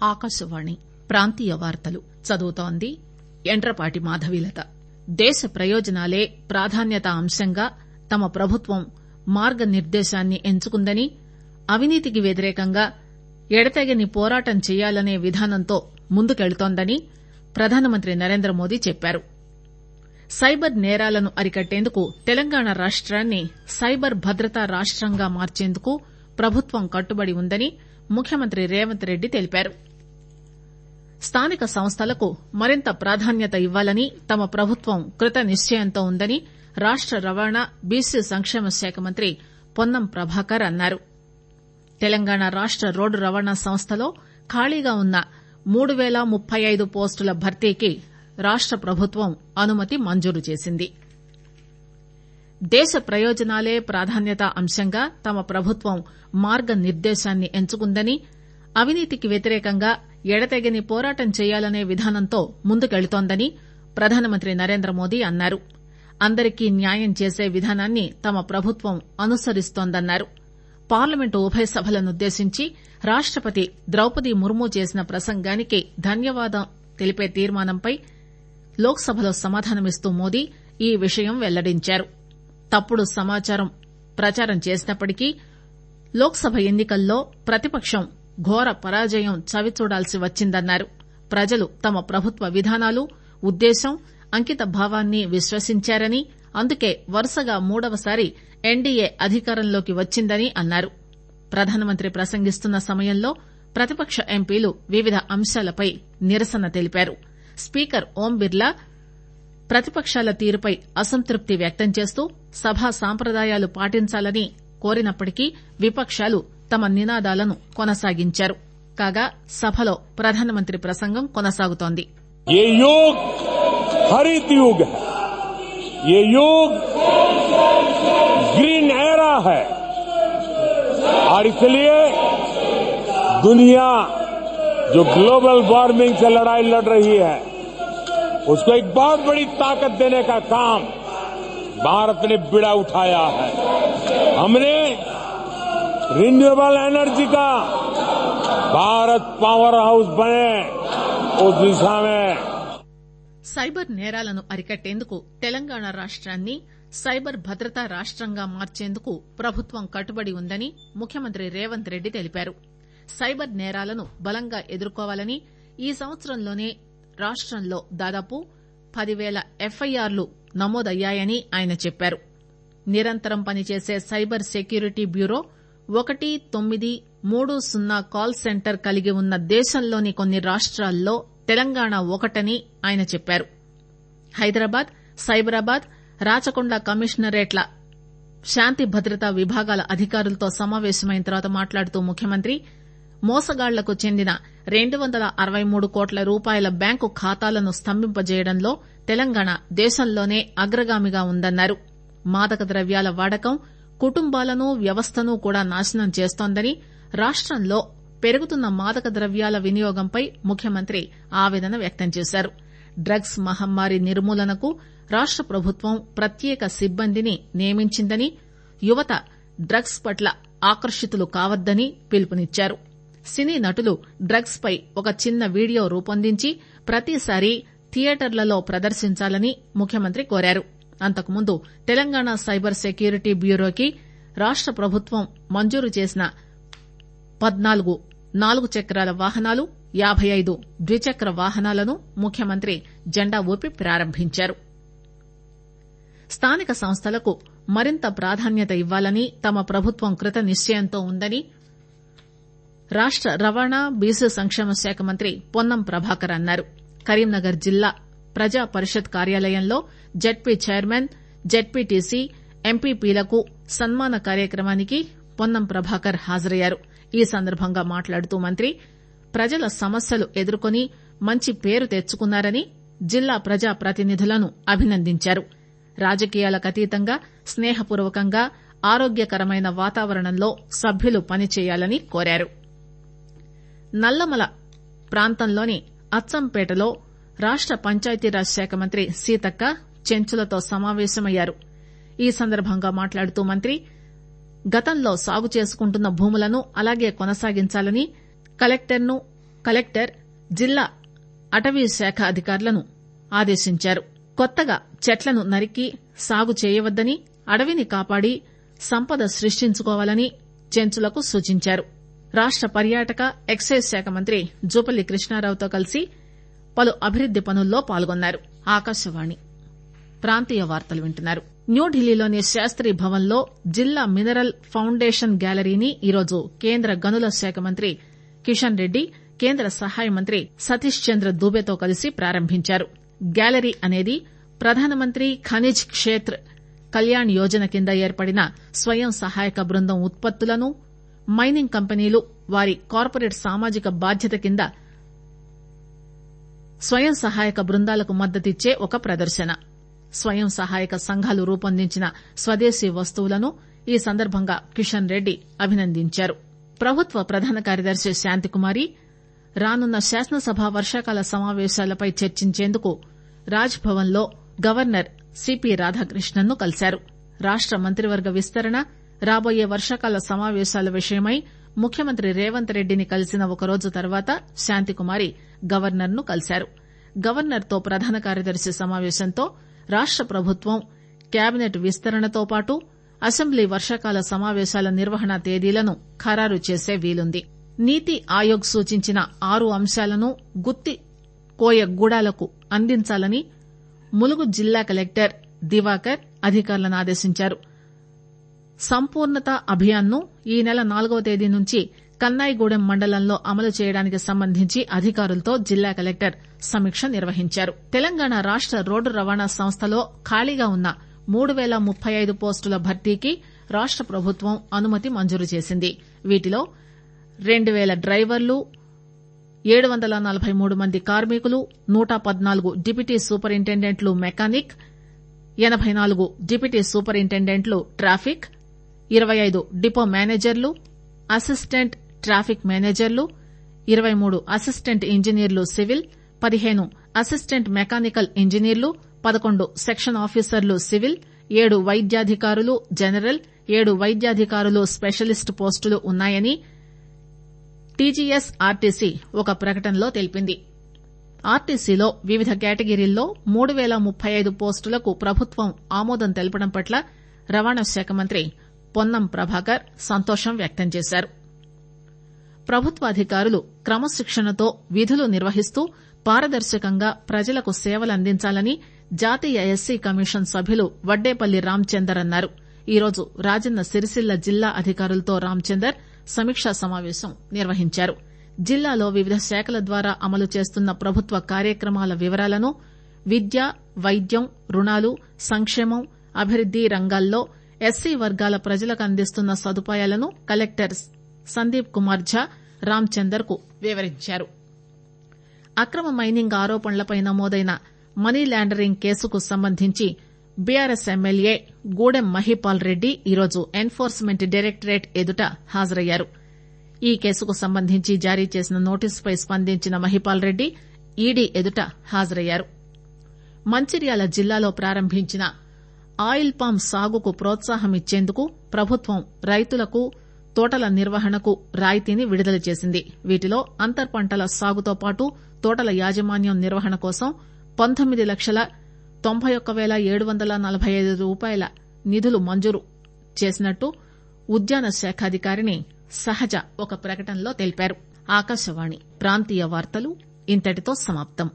ఆకాశవాణి ప్రాంతీయ వార్తలు చదువుతోంది యంట్రపాటి మాధవీలత దేశ ప్రయోజనాలే ప్రాధాన్యతా అంశంగా తమ ప్రభుత్వం మార్గనిర్దేశాన్ని ఎంచుకుందని అవినీతికి వ్యతిరేకంగా ఎడతెగని పోరాటం చేయాలనే విధానంతో ముందుకెళుతోందని ప్రధానమంత్రి నరేంద్రమోదీ చెప్పారు సైబర్ నేరాలను అరికట్టేందుకు తెలంగాణ రాష్టాన్ని సైబర్ భద్రతా రాష్టంగా మార్చేందుకు ప్రభుత్వం కట్టుబడి ఉందని ముఖ్యమంత్రి రేవంత్ రెడ్డి తెలిపారు స్థానిక సంస్థలకు మరింత ప్రాధాన్యత ఇవ్వాలని తమ ప్రభుత్వం కృత నిశ్చయంతో ఉందని రాష్ట రవాణా బీసీ సంక్షేమ శాఖ మంత్రి పొన్నం ప్రభాకర్ అన్నారు తెలంగాణ రాష్ట రోడ్డు రవాణా సంస్థలో ఖాళీగా ఉన్న మూడు పేల ముప్పై ఐదు పోస్టుల భర్తీకి రాష్ట ప్రభుత్వం అనుమతి మంజూరు చేసింది దేశ ప్రయోజనాలే ప్రాధాన్యతా అంశంగా తమ ప్రభుత్వం మార్గనిర్దేశాన్ని ఎంచుకుందని అవినీతికి వ్యతిరేకంగా ఎడతెగని పోరాటం చేయాలనే విధానంతో ముందుకెళుతోందని ప్రధానమంత్రి నరేంద్రమోదీ అన్నారు అందరికీ న్యాయం చేసే విధానాన్ని తమ ప్రభుత్వం అనుసరిస్తోందన్నారు పార్లమెంటు ఉభయ సభలనుద్దేశించి రాష్టపతి ద్రౌపది ముర్ము చేసిన ప్రసంగానికి ధన్యవాదం తెలిపే తీర్మానంపై లోక్ సభలో సమాధానమిస్తూ మోదీ ఈ విషయం వెల్లడించారు తప్పుడు సమాచారం ప్రచారం చేసినప్పటికీ లోక్ సభ ఎన్ని కల్లో ప్రతిపక్షం ఘోర పరాజయం చవిచూడాల్సి వచ్చిందన్నారు ప్రజలు తమ ప్రభుత్వ విధానాలు ఉద్దేశం అంకిత భావాన్ని విశ్వసించారని అందుకే వరుసగా మూడవసారి ఎన్డీఏ అధికారంలోకి వచ్చిందని అన్నారు ప్రధానమంత్రి ప్రసంగిస్తున్న సమయంలో ప్రతిపక్ష ఎంపీలు వివిధ అంశాలపై నిరసన తెలిపారు స్పీకర్ ఓం బిర్లా ప్రతిపక్షాల తీరుపై అసంతృప్తి వ్యక్తం చేస్తూ సభా సాంప్రదాయాలు పాటించాలని కోరినప్పటికీ విపక్షాలు తమ నినాదాలను కొనసాగించారు కాగా సభలో ప్రధానమంత్రి ప్రసంగం కొనసాగుతోంది ये युग हरित युग है ये युग ग्रीन एरा है और इसलिए दुनिया जो ग्लोबल वार्मिंग से लड़ाई लड़ रही है उसको एक बहुत बड़ी ताकत देने का काम भारत ने बिड़ा उठाया है हमने रिन्यूएबल एनर्जी का भारत पावर हाउस बने उस दिशा में సైబర్ నేరాలను అరికట్టేందుకు తెలంగాణ రాష్టాన్ని సైబర్ భద్రతా రాష్టంగా మార్చేందుకు ప్రభుత్వం కట్టుబడి ఉందని ముఖ్యమంత్రి రేవంత్ రెడ్డి తెలిపారు సైబర్ నేరాలను బలంగా ఎదుర్కోవాలని ఈ సంవత్సరంలోనే రాష్టంలో దాదాపు పదివేల ఎఫ్ఐఆర్లు నమోదయ్యాయని ఆయన చెప్పారు నిరంతరం పనిచేసే సైబర్ సెక్యూరిటీ బ్యూరో ఒకటి తొమ్మిది మూడు సున్నా కాల్ సెంటర్ కలిగి ఉన్న దేశంలోని కొన్ని రాష్టాల్లో తెలంగాణ ఒకటని ఆయన చెప్పారు హైదరాబాద్ సైబరాబాద్ రాచకొండ కమిషనరేట్ల శాంతి భద్రతా విభాగాల అధికారులతో సమావేశమైన తర్వాత మాట్లాడుతూ ముఖ్యమంత్రి మోసగాళ్లకు చెందిన రెండు వందల అరవై మూడు కోట్ల రూపాయల బ్యాంకు ఖాతాలను స్తంభింపజేయడంలో తెలంగాణ దేశంలోనే అగ్రగామిగా ఉందన్నారు మాదక ద్రవ్యాల వాడకం కుటుంబాలను వ్యవస్థను కూడా నాశనం చేస్తోందని రాష్టంలో పెరుగుతున్న మాదక ద్రవ్యాల వినియోగంపై ముఖ్యమంత్రి ఆవేదన వ్యక్తం చేశారు డ్రగ్స్ మహమ్మారి నిర్మూలనకు రాష్ట ప్రభుత్వం ప్రత్యేక సిబ్బందిని నియమించిందని యువత డ్రగ్స్ పట్ల ఆకర్షితులు కావద్దని పిలుపునిచ్చారు సినీ నటులు డ్రగ్స్ పై ఒక చిన్న వీడియో రూపొందించి ప్రతిసారి థియేటర్లలో ప్రదర్శించాలని ముఖ్యమంత్రి కోరారు అంతకుముందు తెలంగాణ సైబర్ సెక్యూరిటీ బ్యూరోకి రాష్ట ప్రభుత్వం మంజూరు చేసిన పద్నాలుగు నాలుగు చక్రాల వాహనాలు యాబై ఐదు ద్విచక్ర వాహనాలను ముఖ్యమంత్రి జెండా ఊపి ప్రారంభించారు స్థానిక సంస్థలకు మరింత ప్రాధాన్యత ఇవ్వాలని తమ ప్రభుత్వం కృత నిశ్చయంతో ఉందని రాష్ట రవాణా బీసీ సంక్షేమ శాఖ మంత్రి పొన్నం ప్రభాకర్ అన్నారు కరీంనగర్ జిల్లా ప్రజా పరిషత్ కార్యాలయంలో జెడ్పీ చైర్మన్ జెడ్పీటీసీ ఎంపీపీలకు సన్మాన కార్యక్రమానికి పొన్నం ప్రభాకర్ హాజరయ్యారు ఈ సందర్భంగా మాట్లాడుతూ మంత్రి ప్రజల సమస్యలు ఎదుర్కొని మంచి పేరు తెచ్చుకున్నారని జిల్లా ప్రజా ప్రతినిధులను అభినందించారు రాజకీయాలకు అతీతంగా స్నేహపూర్వకంగా ఆరోగ్యకరమైన వాతావరణంలో సభ్యులు పనిచేయాలని కోరారు నల్లమల ప్రాంతంలోని అచ్చంపేటలో రాష్ట పంచాయతీరాజ్ శాఖ మంత్రి సీతక్క చెంచులతో సమావేశమయ్యారు ఈ సందర్భంగా మాట్లాడుతూ మంత్రి గతంలో సాగు చేసుకుంటున్న భూములను అలాగే కొనసాగించాలని కలెక్టర్ను కలెక్టర్ జిల్లా అటవీ శాఖ అధికారులను ఆదేశించారు కొత్తగా చెట్లను నరికి సాగు చేయవద్దని అడవిని కాపాడి సంపద సృష్టించుకోవాలని చెంచులకు సూచించారు రాష్ట పర్యాటక ఎక్సైజ్ శాఖ మంత్రి జూపల్లి కృష్ణారావుతో కలిసి పలు అభివృద్ది పనుల్లో పాల్గొన్నారు ఆకాశవాణి ప్రాంతీయ వార్తలు వింటున్నారు న్యూఢిల్లీలోని శాస్త్రి భవన్ లో జిల్లా మినరల్ ఫౌండేషన్ గ్యాలరీని ఈరోజు కేంద్ర గనుల శాఖ మంత్రి కిషన్ రెడ్డి కేంద్ర సహాయ మంత్రి సతీష్ చంద్ర దూబేతో కలిసి ప్రారంభించారు గ్యాలరీ అనేది ప్రధానమంత్రి ఖనిజ్ క్షేత్ర్ కళ్యాణ్ యోజన కింద ఏర్పడిన స్వయం సహాయక బృందం ఉత్పత్తులను మైనింగ్ కంపెనీలు వారి కార్పొరేట్ సామాజిక బాధ్యత కింద స్వయం సహాయక బృందాలకు మద్దతిచ్చే ఒక ప్రదర్శన స్వయం సహాయక సంఘాలు రూపొందించిన స్వదేశీ వస్తువులను ఈ సందర్భంగా కిషన్ రెడ్డి అభినందించారు ప్రభుత్వ ప్రధాన కార్యదర్శి శాంతికుమారి రానున్న శాసనసభ వర్షాకాల సమావేశాలపై చర్చించేందుకు రాజ్ భవన్ లో గవర్నర్ సిపి రాధాకృష్ణన్ ను కలిశారు రాష్ట మంత్రివర్గ విస్తరణ రాబోయే వర్షాకాల సమావేశాల విషయమై ముఖ్యమంత్రి రేవంత్ రెడ్డిని కలిసిన ఒకరోజు తర్వాత శాంతికుమారి గవర్నర్ ను కలిశారు గవర్నర్ తో ప్రధాన కార్యదర్శి సమావేశంతో రాష్ట ప్రభుత్వం కేబినెట్ విస్తరణతో పాటు అసెంబ్లీ వర్షాకాల సమావేశాల నిర్వహణ తేదీలను ఖరారు చేసే వీలుంది నీతి ఆయోగ్ సూచించిన ఆరు అంశాలను గుత్తి కోయ గూడాలకు అందించాలని ములుగు జిల్లా కలెక్టర్ దివాకర్ అధికారులను ఆదేశించారు సంపూర్ణత అభియాన్ ను ఈ నెల నాలుగవ తేదీ నుంచి కన్నాయిగూడెం మండలంలో అమలు చేయడానికి సంబంధించి అధికారులతో జిల్లా కలెక్టర్ సమీక్ష నిర్వహించారు తెలంగాణ రాష్ట రోడ్డు రవాణా సంస్థలో ఖాళీగా ఉన్న మూడు పేల ముప్పై ఐదు పోస్టుల భర్తీకి రాష్ట ప్రభుత్వం అనుమతి మంజూరు చేసింది వీటిలో రెండు పేల డ్రైవర్లు ఏడు వందల నలబై మూడు మంది కార్మికులు నూట పద్నాలుగు డిప్యూటీ సూపరింటెండెంట్లు మెకానిక్ ఎనబై నాలుగు డిప్యూటీ సూపరింటెండెంట్లు ట్రాఫిక్ ఇరవై ఐదు డిపో మేనేజర్లు అసిస్టెంట్ ట్రాఫిక్ మేనేజర్లు ఇరవై మూడు అసిస్టెంట్ ఇంజనీర్లు సివిల్ పదిహేను అసిస్టెంట్ మెకానికల్ ఇంజనీర్లు పదకొండు సెక్షన్ ఆఫీసర్లు సివిల్ ఏడు వైద్యాధికారులు జనరల్ ఏడు వైద్యాధికారులు స్పెషలిస్ట్ పోస్టులు ఉన్నాయని టీజీఎస్ ఆర్టీసీ ఒక ప్రకటనలో తెలిపింది ఆర్టీసీలో వివిధ కేటగిరీల్లో మూడు పేల ముప్పై ఐదు పోస్టులకు ప్రభుత్వం ఆమోదం తెలపడం పట్ల రవాణా శాఖ మంత్రి పొన్నం ప్రభాకర్ సంతోషం వ్యక్తం చేశారు ప్రభుత్వ అధికారులు క్రమశిక్షణతో విధులు నిర్వహిస్తూ పారదర్శకంగా ప్రజలకు సేవలందించాలని జాతీయ ఎస్సీ కమిషన్ సభ్యులు వడ్డేపల్లి రామచందర్ అన్నారు ఈరోజు రాజన్న సిరిసిల్ల జిల్లా అధికారులతో రామచందర్ సమీక్షా సమావేశం నిర్వహించారు జిల్లాలో వివిధ శాఖల ద్వారా అమలు చేస్తున్న ప్రభుత్వ కార్యక్రమాల వివరాలను విద్య వైద్యం రుణాలు సంక్షేమం అభివృద్ది రంగాల్లో ఎస్సీ వర్గాల ప్రజలకు అందిస్తున్న సదుపాయాలను కలెక్టర్ సందీప్ కుమార్ ఝా రామచందర్ కు వివరించారు అక్రమ మైనింగ్ ఆరోపణలపై నమోదైన మనీ లాండరింగ్ కేసుకు సంబంధించి బీఆర్ఎస్ ఎమ్మెల్యే గూడెం మహిపాల్ రెడ్డి ఈరోజు ఎన్ఫోర్స్మెంట్ డైరెక్టరేట్ ఎదుట హాజరయ్యారు ఈ కేసుకు సంబంధించి జారీ చేసిన నోటీసుపై స్పందించిన మహిపాల్ రెడ్డి ఈడీ ఎదుట హాజరయ్యారు మంచిర్యాల జిల్లాలో ప్రారంభించిన ఆయిల్ పామ్ సాగుకు ప్రోత్సాహమిచ్చేందుకు ప్రభుత్వం రైతులకు తోటల నిర్వహణకు రాయితీని విడుదల చేసింది వీటిలో అంతర్ పంటల సాగుతో పాటు తోటల యాజమాన్యం నిర్వహణ కోసం పంతొమ్మిది లక్షల తొంభై ఒక్క పేల ఏడు వందల నలబై ఐదు రూపాయల నిధులు మంజూరు చేసినట్టు ఉద్యాన శాఖాధికారిని సహజ ఒక ప్రకటనలో తెలిపారు ఆకాశవాణి ప్రాంతీయ వార్తలు ఇంతటితో సమాప్తం